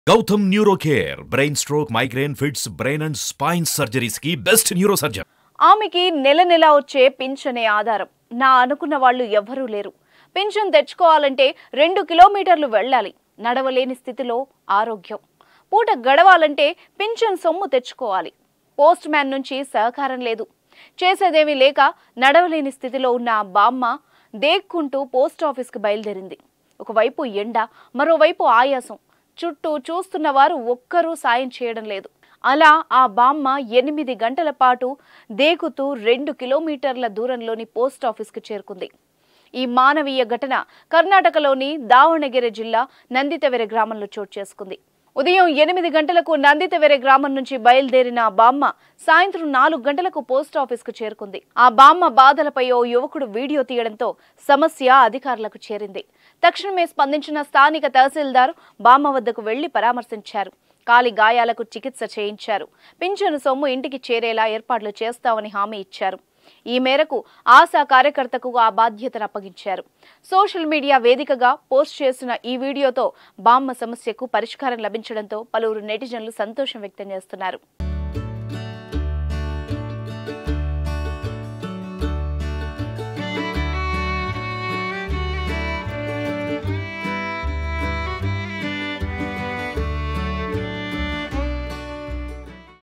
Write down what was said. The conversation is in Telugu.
Gautam neuro care brain stroke migraine fits brain and spine surgeries కి బెస్ట్ న్యూరో సర్జన్ ఆమెకి నెల నెల వచ్చే పింఛనే ఆధారం నా అనుకున్న వాళ్ళు ఎవ్వరూ లేరు పింఛన్ తెచ్చుకోవాలంటే రెండు కిలోమీటర్లు వెళ్ళాలి నడవలేని స్థితిలో ఆరోగ్యం పూట గడవాలంటే పింఛన్ సొమ్ము తెచ్చుకోవాలి పోస్ట్ మ్యాన్ నుంచి సహకారం లేదు చేసేదేమీ లేక నడవలేని స్థితిలో ఉన్న ఆ బామ్మ దేక్కుంటూ పోస్ట్ ఆఫీస్కి బయలుదేరింది ఒకవైపు ఎండ మరోవైపు ఆయాసం చుట్టూ చూస్తున్న వారు ఒక్కరూ సాయం చేయడం లేదు అలా ఆ బామ్మ ఎనిమిది గంటల పాటు దేకుతూ రెండు కిలోమీటర్ల దూరంలోని పోస్ట్ ఆఫీస్కి చేరుకుంది ఈ మానవీయ ఘటన కర్ణాటకలోని దావణగిరి జిల్లా నందితవెర గ్రామంలో చోటు చేసుకుంది ఉదయం ఎనిమిది గంటలకు నందితవెర గ్రామం నుంచి బయలుదేరిన ఆ బామ్మ సాయంత్రం నాలుగు గంటలకు పోస్ట్ ఆఫీస్కు చేరుకుంది ఆ బామ్మ బాధలపై ఓ యువకుడు వీడియో తీయడంతో సమస్య అధికారులకు చేరింది తక్షణమే స్పందించిన స్థానిక తహసీల్దార్ బామ్మ వద్దకు వెళ్లి పరామర్శించారు కాలి గాయాలకు చికిత్స చేయించారు పింఛను సొమ్ము ఇంటికి చేరేలా ఏర్పాట్లు చేస్తామని హామీ ఇచ్చారు ఈ మేరకు ఆశా కార్యకర్తకు ఆ బాధ్యతను అప్పగించారు సోషల్ మీడియా వేదికగా పోస్ట్ చేసిన ఈ వీడియోతో బామ్మ సమస్యకు పరిష్కారం లభించడంతో పలువురు నెటిజన్లు సంతోషం వ్యక్తం చేస్తున్నారు